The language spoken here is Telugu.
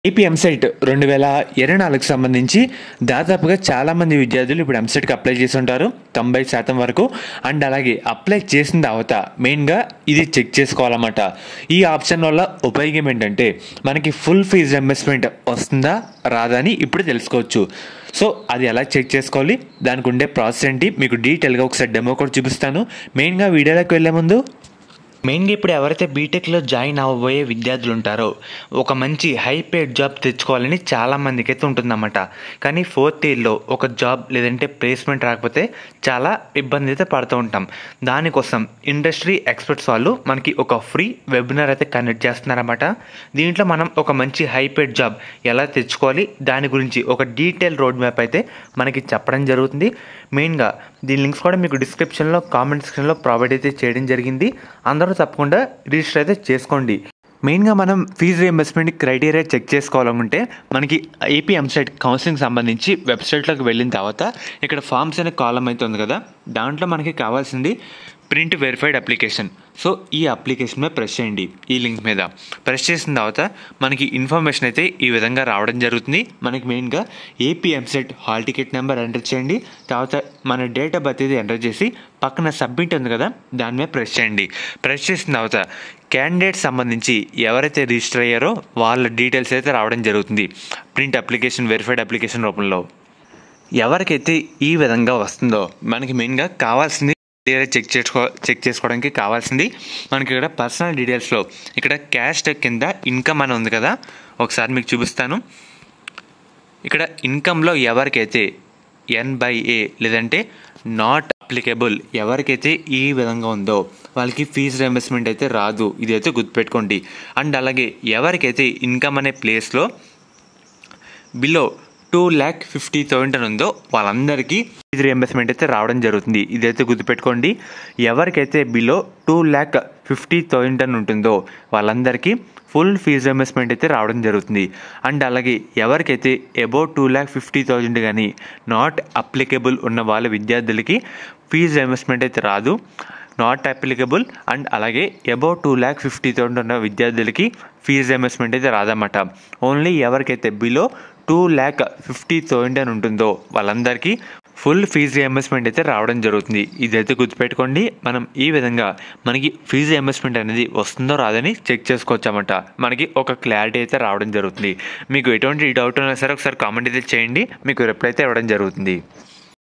ఏపీ ఎంసెట్ రెండు వేల ఇరవై నాలుగుకి సంబంధించి దాదాపుగా చాలామంది విద్యార్థులు ఇప్పుడు ఎంసెట్కి అప్లై చేసి ఉంటారు తొంభై శాతం వరకు అండ్ అలాగే అప్లై చేసిన తర్వాత మెయిన్గా ఇది చెక్ చేసుకోవాలన్నమాట ఈ ఆప్షన్ వల్ల ఉపయోగం ఏంటంటే మనకి ఫుల్ ఫీజు ఇన్వెస్ట్మెంట్ వస్తుందా రాదా అని ఇప్పుడు తెలుసుకోవచ్చు సో అది ఎలా చెక్ చేసుకోవాలి దానికి ఉండే ప్రాసెస్ ఏంటి మీకు డీటెయిల్గా ఒకసారి డెమో కూడా చూపిస్తాను మెయిన్గా వీడియోలోకి వెళ్ళే ముందు మెయిన్గా ఇప్పుడు ఎవరైతే బీటెక్లో జాయిన్ అవ్వబోయే విద్యార్థులు ఉంటారో ఒక మంచి హై పేడ్ జాబ్ తెచ్చుకోవాలని చాలా మందికి అయితే ఉంటుందన్నమాట కానీ ఫోర్త్ ఇయర్లో ఒక జాబ్ లేదంటే ప్లేస్మెంట్ రాకపోతే చాలా ఇబ్బంది అయితే పడుతూ ఉంటాం దానికోసం ఇండస్ట్రీ ఎక్స్పర్ట్స్ వాళ్ళు మనకి ఒక ఫ్రీ వెబినార్ అయితే కండక్ట్ చేస్తున్నారన్నమాట దీంట్లో మనం ఒక మంచి హై పేడ్ జాబ్ ఎలా తెచ్చుకోవాలి దాని గురించి ఒక డీటెయిల్ రోడ్ మ్యాప్ అయితే మనకి చెప్పడం జరుగుతుంది మెయిన్గా దీని లింక్స్ కూడా మీకు డిస్క్రిప్షన్లో కామెంట్ సెక్షన్లో ప్రొవైడ్ అయితే చేయడం జరిగింది అందరూ తప్పకుండా రిజిస్టర్ అయితే చేసుకోండి మెయిన్గా మనం ఫీజు రియంబర్స్మెంట్ క్రైటీరియా చెక్ చేసుకోవాలనుకుంటే మనకి ఏపీ ఎంసెట్ కౌన్సిలింగ్ సంబంధించి వెబ్సైట్లోకి వెళ్ళిన తర్వాత ఇక్కడ ఫామ్స్ అనే కాలం అయితే ఉంది కదా దాంట్లో మనకి కావాల్సింది ప్రింట్ వెరిఫైడ్ అప్లికేషన్ సో ఈ అప్లికేషన్ మీద ప్రెస్ చేయండి ఈ లింక్ మీద ప్రెస్ చేసిన తర్వాత మనకి ఇన్ఫర్మేషన్ అయితే ఈ విధంగా రావడం జరుగుతుంది మనకి మెయిన్గా AP EAMCET hall ticket number enter చేయండి తర్వాత మన డేట్ ఆఫ్ బర్త్ అయితే ఎంటర్ చేసి పక్కన సబ్మిట్ ఉంది కదా దాని మీద ప్రెస్ చేయండి ప్రెస్ చేసిన తర్వాత క్యాండిడేట్ సంబంధించి ఎవరైతే రిజిస్టర్ అయ్యారో వాళ్ళ డీటెయిల్స్ అయితే రావడం జరుగుతుంది ప్రింట్ అప్లికేషన్ వెరిఫైడ్ అప్లికేషన్ రూపంలో ఎవరికైతే ఈ విధంగా వస్తుందో మనకి మెయిన్గా కావాల్సింది చెక్ చేసుకో చెక్ చేసుకోవడానికి కావాల్సింది మనకి ఇక్కడ పర్సనల్ డీటెయిల్స్లో ఇక్కడ క్యాష్ కింద ఇన్కమ్ అని ఉంది కదా ఒకసారి మీకు చూపిస్తాను ఇక్కడ ఇన్కంలో ఎవరికైతే ఎన్ బై ఏ లేదంటే నాట్ అప్లికేబుల్ ఎవరికైతే ఈ విధంగా ఉందో వాళ్ళకి ఫీజు రియంబర్స్మెంట్ అయితే రాదు ఇదైతే గుర్తుపెట్టుకోండి అండ్ అలాగే ఎవరికైతే ఇన్కమ్ అనే ప్లేస్లో below two lakh fifty thousand అని ఉందో వాళ్ళందరికీ ఫీజు రియంబర్స్మెంట్ అయితే రావడం జరుగుతుంది ఇదైతే గుర్తుపెట్టుకోండి ఎవరికైతే below two lakh fifty thousand అని ఉంటుందో వాళ్ళందరికీ ఫుల్ ఫీజు రియంబర్స్మెంట్ అయితే రావడం జరుగుతుంది అండ్ అలాగే ఎవరికైతే about two lakh fifty thousand కానీ నాట్ అప్లికేబుల్ ఉన్న వాళ్ళ విద్యార్థులకి ఫీజు రియంబర్స్మెంట్ అయితే రాదు నాట్ అప్లికబుల్ అండ్ అలాగే about two lakh fifty thousand ఉన్న విద్యార్థులకి ఫీజు రియంబర్స్మెంట్ అయితే రాదన్నమాట ఓన్లీ ఎవరికైతే below two lakh fifty thousand అని ఉంటుందో వాళ్ళందరికీ ఫుల్ ఫీజు రియంబర్స్మెంట్ అయితే రావడం జరుగుతుంది ఇదైతే గుర్తుపెట్టుకోండి మనం ఈ విధంగా మనకి ఫీజు రియంబర్స్మెంట్ అనేది వస్తుందో రాదని చెక్ చేసుకోవచ్చామట మనకి ఒక క్లారిటీ అయితే రావడం జరుగుతుంది మీకు ఎటువంటి డౌట్ ఉన్నా సరే ఒకసారి కామెంట్ అయితే చేయండి మీకు రిప్లై అయితే ఇవ్వడం జరుగుతుంది